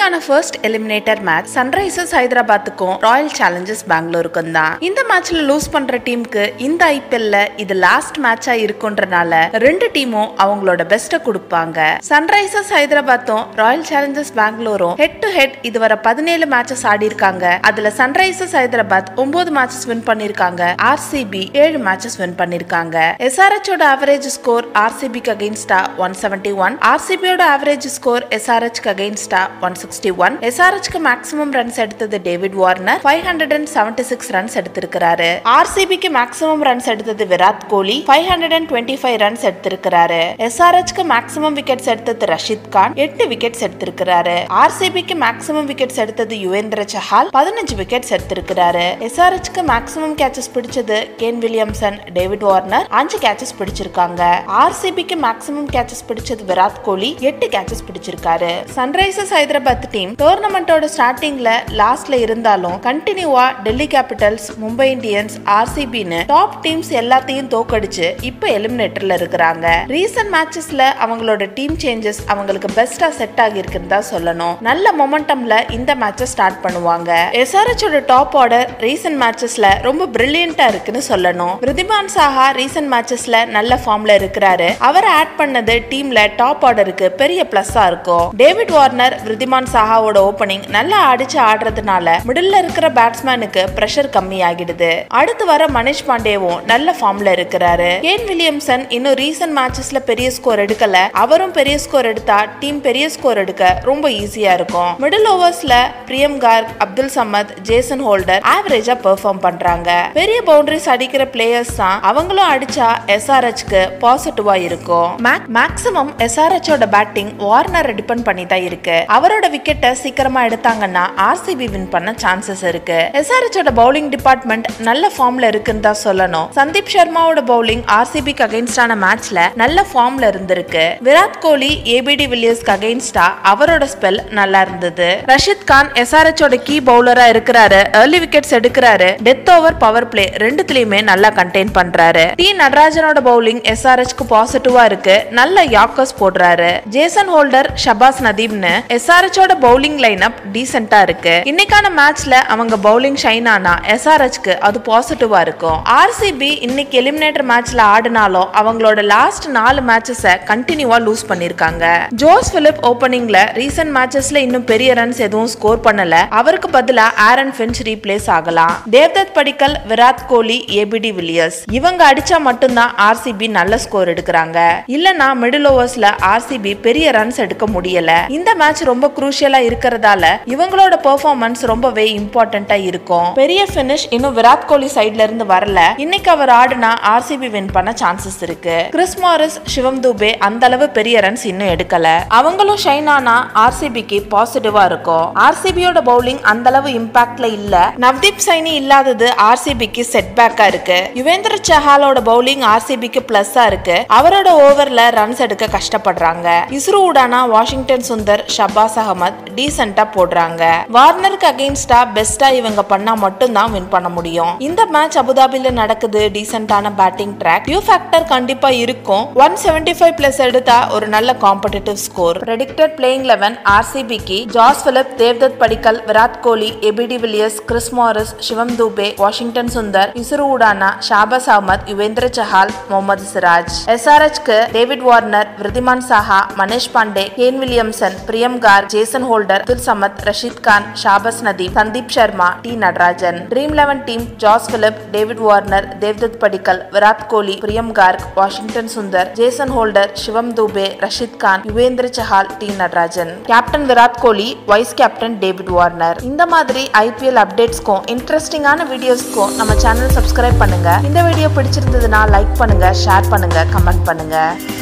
இன்னைக்கான first eliminator match Sunrisers ஹைதராபாத்துக்கும் ராயல் சேலஞ்சர்ஸ் பெங்களூருக்கும் தான் இந்த மேட்ச்ல லூஸ் பண்ற டீமுக்கு இந்த ஐபிஎல்ல இது லாஸ்ட் மேட்சா இருக்குன்றனால ரெண்டு டீமும் அவங்களோட பெஸ்ட்டை கொடுப்பாங்க சன்ரைசர்ஸ் ஹைதராபாத்தும் ராயல் சேலஞ்சர்ஸ் பெங்களூரும் ஹெட் டு ஹெட் இதுவரை பதினேழு மேட்சஸ் ஆடி இருக்காங்க அதுல சன்ரைசர்ஸ் ஹைதராபாத் ஒன்பது மேட்சஸ் வின் பண்ணிருக்காங்க ஆர்சிபி ஏழு மேட்சஸ் வின் பண்ணிருக்காங்க எஸ்ஆர்ஹெச்சோட ஆவரேஜ் ஸ்கோர் ஆர்சிபிக்கு அகைன்ஸ்டா ஒன் செவன்டி ஒன் ஆர்சிபியோட ஆவரேஜ் ஸ்கோர் எஸ்ஆர்ஹெச்க்கு அகைன்ஸ்டா ஒன் சிக்ஸ்டி ஒன் எஸ்ஆர்ஹெச்க்கு மேக்ஸிமம் ரன்ஸ் எடுத்தது David Warner five hundred and seventy six runs எடுத்திருக்கிறாரு ஆர்சிபிக்கு மேக்ஸிமம் ரன்ஸ் எடுத்தது Virat Kohli five hundred and twenty five runs எடுத்திருக்கிறாரு எஸ்ஆர்ஹெச்க்கு மேக்ஸிமம் விக்கெட்ஸ் எடுத்தது ரஷித் கான் எட்டு விக்கெட்ஸ் எடுத்திருக்கிறாரு ஆர்சிபிக்கு மேக்ஸிமம் விக்கெட்ஸ் எடுத்தது யுவேந்திர சஹால் பதினஞ்சு விக்கெட்ஸ் எடுத்திருக்கிறாரு எஸ்ஆர்ஹெச்க்கு மேக்ஸிமம் கேச்சஸ் பிடிச்சது கேன் வில்லியம்சன் டேவிட் வார்னர் அஞ்சு கேச்சஸ் பிடிச்சிருக்காங்க ஆர்சிபிக்கு மேக்ஸிமம் கேச்சஸ் பிடிச்சது விராட் கோலி எட்டு கேச்சஸ் பிடிச்சிருக்காரு சன்ரைசர்ஸ் ஹைதராபாத் டீம் டோர்னமெண்டோட ஸ்டார்டிங்ல லாஸ்ட்ல இருந்தாலும் கண்டினியூவா டெல்லி கேபிட்டல்ஸ் மும்பை இந்தியன்ஸ் ஆர்சிபின்னு டாப் டீம்ஸ் எல்லாத்தையும் தோக்கடிச்சு இப்ப எலிமினேட்டர்ல இருக்கிறாங்க ரீசன்ட் மேட்சஸ்ல அவங்களோட டீம் சேஞ்சஸ் அவங்களுக்கு பெஸ்டா செட் ஆகி இருக்குன்னு தான் சொல்லணும் நல்ல மொமெண்டம்ல இந்த மேட்சை ஸ்டார்ட் பண்ணுவாங்க எஸ்ஆர்ஹெச்சோட டாப் ஆர்டர் ரீசன்ட் மேட்சஸ்ல ரொம்ப பிரில்லியண்டா இருக்குன்னு சொல்லணும் ரிதிமான் சாஹா ரீசன்ட் மேட்சஸ்ல நல்ல ஃபார்ம்ல இருக்கிறாரு அவரை ஆட் பண்ணது டீம்ல டாப் ஆர்டருக்கு பெரிய பிளஸ்ஸா இருக்கும் டேவிட் வார்னர் விருதிமான் சாஹாவோட ஓபனிங் நல்லா அடிச்சு ஆடுறதுனால மிடில்ல இருக்கிற பேட்ஸ்மேனுக்கு பிரஷர் கம்மி ஆகிடுது அடுத்து வர மனிஷ் பாண்டேவும் நல்ல ஃபார்ம்ல இருக்கிறாரு கேன் வில்லியம்சன் இன்னும் ரீசன்ட் மேட்சஸ்ல பெரிய ஸ்கோர் எடுக்கல அவரும் பெரிய ஸ்கோர் எடுத்தா டீம் பெரிய ஸ்கோர் எடுக்க ரொம்ப ஈஸியா இருக்கும் மிடில் ஓவர்ஸ்ல பிரியம் கார்க் அப்துல் சமத் ஜேசன் ஹோல்டர் ஆவரேஜா பெர்ஃபார்ம் பண்றாங்க பெரிய பவுண்டரிஸ் அடிக்கிற பிளேயர்ஸ் தான் அவங்களும் அடிச்சா எஸ்ஆர்ஹெச்க்கு பாசிட்டிவா இருக்கும் மேக்ஸிமம் எஸ்ஆர்ஹெச்சோட பேட்டிங் வார்னரை டிபெண்ட் பண்ணி தான் இருக்கு அவரோட விக்கெட்டை சீக்கிரமா எடுத்தாங்கன்னா ஆர்சிபி வின் பண்ண சான்சஸ் இருக்கு எஸ்ஆர்ஹெச்சோட பவுலிங் டிபார்ட்மெண்ட் நல்ல ஃபார்ம்ல இருக்குன்னு தான் சொல்லணும் சந்தீப் சர்மாவோட பவுலிங் ஆர்சிபிக்கு அகைன்ஸ்டான மேட்ச்ல நல்ல ஃபார்ம்ல இருந்திருக்கு விராட் கோலி ஏபிடி வில்லியர்ஸ்க்கு அகைன்ஸ்டா அவரோட ஸ்பெல் நல்லா இருந்தது ரஷித் கான் எஸ்ஆர்ஹெச்சோட கீ பவுலரா இருக்கிறாரு ஏர்லி விக்கெட்ஸ் எடுக்கிறாரு டெத் ஓவர் பவர் பிளே ரெண்டுத்துலயுமே நல்லா கண்டெயின் பண்றாரு டி நடராஜனோட பவுலிங் எஸ்ஆர்ஹெச்க்கு பாசிட்டிவா இருக்கு நல்ல யாக்கர்ஸ் போடுறாரு ஜேசன் ஹோல்டர் ஷபாஸ் நதீம்னு எஸ்ஆர்ஹெச்சோட பவுலிங் லைன் அப் டீசென்டா இருக்கு இன்னைக்கான மேட்ச்ல அவங்க பவுலிங் ஷைன் ஆனா எஸ்ஆர்ஹெச்க்கு அது பாசிட்டிவா இருக்கும் ஆர்சிபி இன்னைக்கு எலிமினேட்டர் மேட்ச்ல ஆடினாலும் அவங்களோட லாஸ்ட் நாலு மேட்சஸ கண்டினியூவா லூஸ் பண்ணிருக்காங்க ஜோஸ் பிலிப் ஓபனிங்ல ரீசன்ட் மேட்சஸ்ல இன்னும் பெரிய ரன்ஸ் எதுவும் ஸ்கோர் பண்ணல அவருக்கு பதிலா ஆரன் ஃபின்ச் ரீப்ளேஸ் ஆகலாம் தேவ்தத் படிக்கல் விராட் கோலி ஏபிடி வில்லியர்ஸ் இவங்க அடிச்சா மட்டும்தான் ஆர்சிபி நல்ல ஸ்கோர் எடுக்கிறாங்க இல்லனா மிடில் ஓவர்ஸ்ல ஆர்சிபி பெரிய ரன்ஸ் எடுக்க முடியல இந்த மேட்ச் ரொம்ப குரூஷியலா இருக்கிறதால இவங்களோட பெர்ஃபார்மன்ஸ் ரொம்பவே இம்பார்ட்டண்டா இருக்கும் பெரிய ஃபினிஷ் இன்னும் விராட் கோலி சைட்ல இருந்து வரல இன்னைக்கு அவர் ஆடுனா ஆர்சிபி வின் பண்ண சான்சஸ் இருக்கு கிறிஸ் மாரிஸ் சிவம் துபே அந்த அளவு பெரிய ரன்ஸ் இன்னும் எடுக்கல அவங்களும் ஷைன் ஆனா ஆர்சிபிக்கு பாசிட்டிவா இருக்கும் ஆர்சிபியோட பவுலிங் அந்த அளவு இம்பாக்ட்ல இல்ல நவ்தீப் சைனி இல்லாதது ஆர்சிபிக்கு செட் பேக்கா இருக்கு யுவேந்திர சஹாலோட பவுலிங் ஆர்சிபிக்கு பிளஸ்ஸா இருக்கு அவரோட ஓவர்ல ரன்ஸ் எடுக்க கஷ்டப்படுறாங்க இஸ்ரோ உடானா வாஷிங்டன் சுந்தர் ஷபாஸ் அகமத் டீசென்டா போடுறாங்க வார்னருக்கு அகைன்ஸ்டா பெஸ்டா இவங்க பண்ணா மட்டும் தான் வின் பண்ண முடியும் இந்த மேட்ச் அபுதாபில நடக்குது டீசென்டான பேட்டிங் ட்ராக் டியூ ஃபேக்டர் கண்டிப்பா இருக்கும் ஒன் செவன்டி ஃபைவ் பிளஸ் எடுத்தா ஒரு நல்ல competitive score predicted playing eleven ஆர்சிபிக்கு Josh Philippe Devdutt Padikkal Virat Kohli AB de Villiers Chris Morris Shivam Dube Washington Sundar Isuru Udana Shahbaz Ahmed Yuzvendra Chahal Mohammed Siraj எஸ்ஆர்ஹெச்க்கு David Warner Wriddhiman Saha Manish Pandey Kane Williamson Priyam Garg Jason Holder Abdul Samad Rashid Khan Shahbaz Nadeem Sandeep Sharma T Natarajan dream eleven team Josh Philippe David Warner Devdutt Padikkal Virat Kohli Priyam Garg Washington Sundar Jason Holder Shivam Dube Rashid Khan Yuzvendra Chahal T Natarajan captain Virat Kohli vice captain David Warner இந்த மாதிரி IPL அப்டேட்ஸ்க்கும் இன்ட்ரெஸ்டிங்கான வீடியோஸ்க்கும் நம்ம channel subscribe பண்ணுங்க இந்த video பிடிச்சிருந்ததுன்னா like பண்ணுங்க share பண்ணுங்க கமெண்ட் பண்ணுங்க